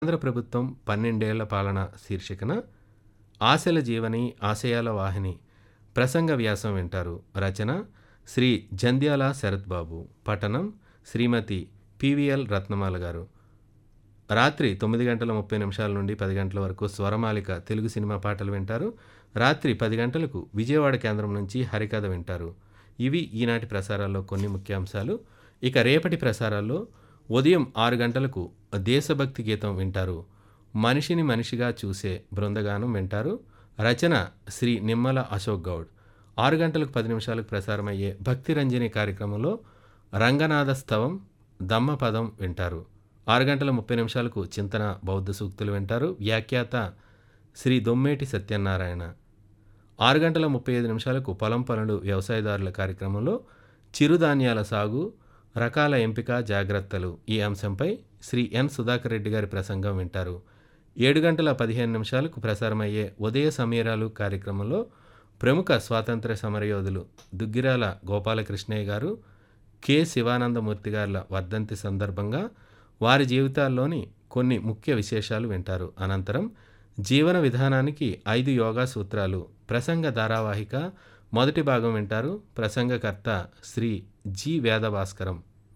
కేంద్ర ప్రభుత్వం పన్నెండేళ్ల పాలన శీర్షికన ఆశల జీవని ఆశయాల వాహిని ప్రసంగ వ్యాసం వింటారు రచన శ్రీ జంధ్యాల శరత్ బాబు పఠనం శ్రీమతి పివిఎల్ రత్నమాల గారు రాత్రి తొమ్మిది గంటల ముప్పై నిమిషాల నుండి పది గంటల వరకు స్వరమాలిక తెలుగు సినిమా పాటలు వింటారు రాత్రి పది గంటలకు విజయవాడ కేంద్రం నుంచి హరికథ వింటారు ఇవి ఈనాటి ప్రసారాల్లో కొన్ని ముఖ్యాంశాలు ఇక రేపటి ప్రసారాల్లో ఉదయం ఆరు గంటలకు దేశభక్తి గీతం వింటారు మనిషిని మనిషిగా చూసే బృందగానం వింటారు రచన శ్రీ నిమ్మల అశోక్ గౌడ్ ఆరు గంటలకు పది నిమిషాలకు ప్రసారమయ్యే భక్తి రంజని కార్యక్రమంలో రంగనాథ స్తవం దమ్మపదం వింటారు ఆరు గంటల ముప్పై నిమిషాలకు చింతన బౌద్ధ సూక్తులు వింటారు వ్యాఖ్యాత శ్రీ దొమ్మేటి సత్యనారాయణ ఆరు గంటల ముప్పై ఐదు నిమిషాలకు పొలం పనులు వ్యవసాయదారుల కార్యక్రమంలో చిరుధాన్యాల సాగు రకాల ఎంపిక జాగ్రత్తలు ఈ అంశంపై శ్రీ ఎన్ సుధాకర్ రెడ్డి గారి ప్రసంగం వింటారు ఏడు గంటల పదిహేను నిమిషాలకు ప్రసారమయ్యే ఉదయ సమీరాలు కార్యక్రమంలో ప్రముఖ స్వాతంత్ర సమరయోధులు దుగ్గిరాల గోపాలకృష్ణయ్య గారు కె శివానందమూర్తి గారుల వర్ధంతి సందర్భంగా వారి జీవితాల్లోని కొన్ని ముఖ్య విశేషాలు వింటారు అనంతరం జీవన విధానానికి ఐదు యోగా సూత్రాలు ప్రసంగ ధారావాహిక మొదటి భాగం వింటారు ప్రసంగకర్త శ్రీ జి వేదభాస్కరం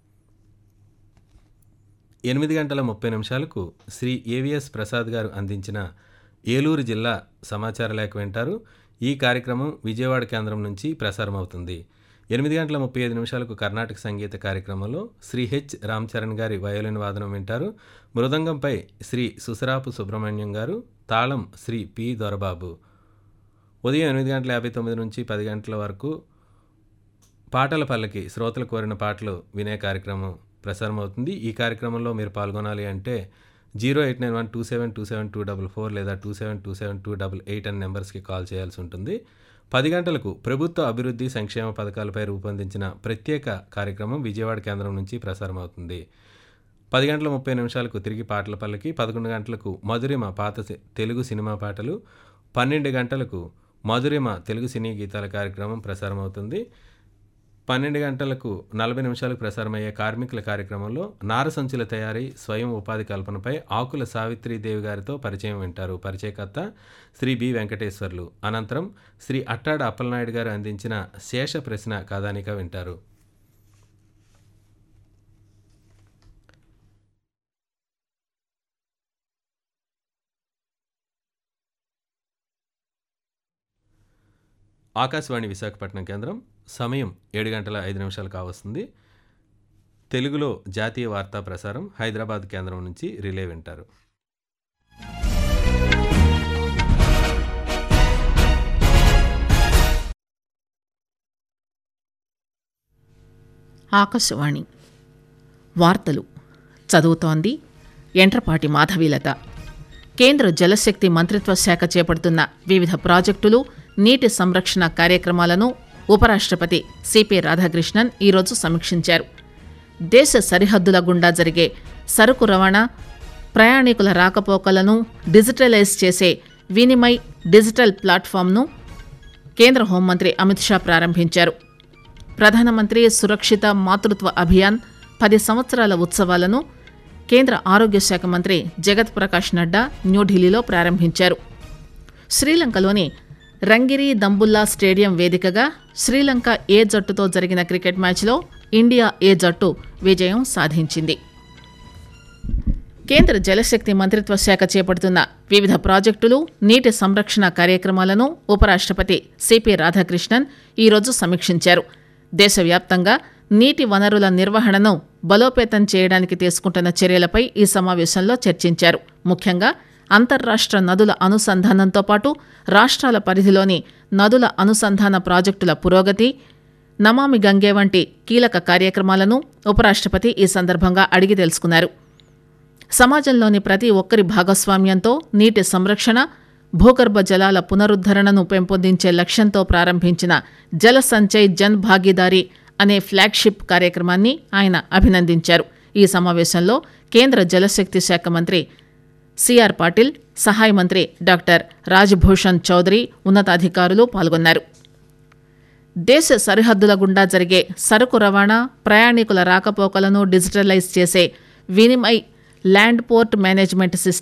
ఎనిమిది గంటల ముప్పై నిమిషాలకు శ్రీ ఏవిఎస్ ప్రసాద్ గారు అందించిన ఏలూరు జిల్లా సమాచార లేఖ వింటారు ఈ కార్యక్రమం విజయవాడ కేంద్రం నుంచి ప్రసారమవుతుంది ఎనిమిది గంటల ముప్పై ఐదు నిమిషాలకు కర్ణాటక సంగీత కార్యక్రమంలో శ్రీ హెచ్ రామ్ చరణ్ గారి వయోలిన్ వాదనం వింటారు మృదంగంపై శ్రీ సుసరాపు సుబ్రహ్మణ్యం గారు తాళం శ్రీ పి దొరబాబు ఉదయం ఎనిమిది గంటల యాభై తొమ్మిది నుంచి పది గంటల వరకు పాటల పల్లకి శ్రోతలు కోరిన పాటలు వినే కార్యక్రమం ప్రసారం అవుతుంది ఈ కార్యక్రమంలో మీరు పాల్గొనాలి అంటే zero eight nine one two seven two seven two double four లేదా two seven two seven two double eight అనే నెంబర్స్కి కాల్ చేయాల్సి ఉంటుంది పది గంటలకు ప్రభుత్వ అభివృద్ధి సంక్షేమ పథకాలపై రూపొందించిన ప్రత్యేక కార్యక్రమం విజయవాడ కేంద్రం నుంచి ప్రసారం అవుతుంది పది గంటల ముప్పై నిమిషాలకు తిరిగి పాటల పల్లకి పదకొండు గంటలకు మధురిమ పాత సి- తెలుగు సినిమా పాటలు పన్నెండు గంటలకు మధురిమ తెలుగు సినీ గీతాల కార్యక్రమం ప్రసారం అవుతుంది పన్నెండు గంటలకు నలభై నిమిషాలకు ప్రసారమయ్యే కార్మికుల కార్యక్రమంలో నార సంచుల తయారీ స్వయం ఉపాధి కల్పనపై ఆకుల సావిత్రీదేవి గారితో పరిచయం వింటారు పరిచయకర్త శ్రీ బి వెంకటేశ్వర్లు అనంతరం శ్రీ అట్టాడ అప్పలనాయుడు గారు అందించిన శేష ప్రశ్న కథానిక వింటారు ఆకాశవాణి విశాఖపట్నం కేంద్రం సమయం ఏడు గంటల ఐదు నిమిషాలు కావస్తుంది తెలుగులో జాతీయ వార్తా ప్రసారం హైదరాబాద్ కేంద్రం నుంచి రిలే వింటారు ఆకాశవాణి వార్తలు చదువుతోంది ఎంట్రపాటి మాధవీలత కేంద్ర జలశక్తి మంత్రిత్వ శాఖ చేపడుతున్న వివిధ ప్రాజెక్టులు నీటి సంరక్షణ కార్యక్రమాలను ఉపరాష్ట్రపతి సిపి రాధాకృష్ణన్ ఈరోజు సమీక్షించారు దేశ సరిహద్దుల గుండా జరిగే సరుకు రవాణా ప్రయాణికుల రాకపోకలను డిజిటలైజ్ చేసే వినిమయ్ డిజిటల్ ప్లాట్ఫామ్ను కేంద్ర హోంమంత్రి అమిత్ షా ప్రారంభించారు ప్రధానమంత్రి సురక్షిత మాతృత్వ అభియాన్ పది సంవత్సరాల ఉత్సవాలను కేంద్ర ఆరోగ్య శాఖ మంత్రి జగత్ ప్రకాష్ నడ్డా న్యూఢిల్లీలో ప్రారంభించారు శ్రీలంకలోని రంగిరి దంబుల్లా స్టేడియం వేదికగా శ్రీలంక ఏ జట్టుతో జరిగిన క్రికెట్ మ్యాచ్లో ఇండియా ఏ జట్టు విజయం సాధించింది కేంద్ర జలశక్తి మంత్రిత్వ శాఖ చేపడుతున్న వివిధ ప్రాజెక్టులు నీటి సంరక్షణ కార్యక్రమాలను ఉపరాష్ట్రపతి సిపి రాధాకృష్ణన్ ఈరోజు సమీక్షించారు దేశవ్యాప్తంగా నీటి వనరుల నిర్వహణను బలోపేతం చేయడానికి తీసుకుంటున్న చర్యలపై ఈ సమావేశంలో చర్చించారు ముఖ్యంగా అంతర్రాష్ట్ర నదుల అనుసంధానంతో పాటు రాష్ట్రాల పరిధిలోని నదుల అనుసంధాన ప్రాజెక్టుల పురోగతి నమామి గంగే వంటి కీలక కార్యక్రమాలను ఉపరాష్ట్రపతి ఈ సందర్భంగా అడిగి తెలుసుకున్నారు సమాజంలోని ప్రతి ఒక్కరి భాగస్వామ్యంతో నీటి సంరక్షణ భూగర్భ జలాల పునరుద్ధరణను పెంపొందించే లక్ష్యంతో ప్రారంభించిన జల సంచయ్ జన్ భాగీదారీ అనే ఫ్లాగ్షిప్ కార్యక్రమాన్ని ఆయన అభినందించారు ఈ సమావేశంలో కేంద్ర జలశక్తి శాఖ మంత్రి సిఆర్ పాటిల్ సహాయ మంత్రి డాక్టర్ రాజ్భూషణ్ చౌదరి ఉన్నతాధికారులు పాల్గొన్నారు దేశ సరిహద్దుల గుండా జరిగే సరుకు రవాణా ప్రయాణికుల రాకపోకలను డిజిటలైజ్ చేసే Vinimay land port management system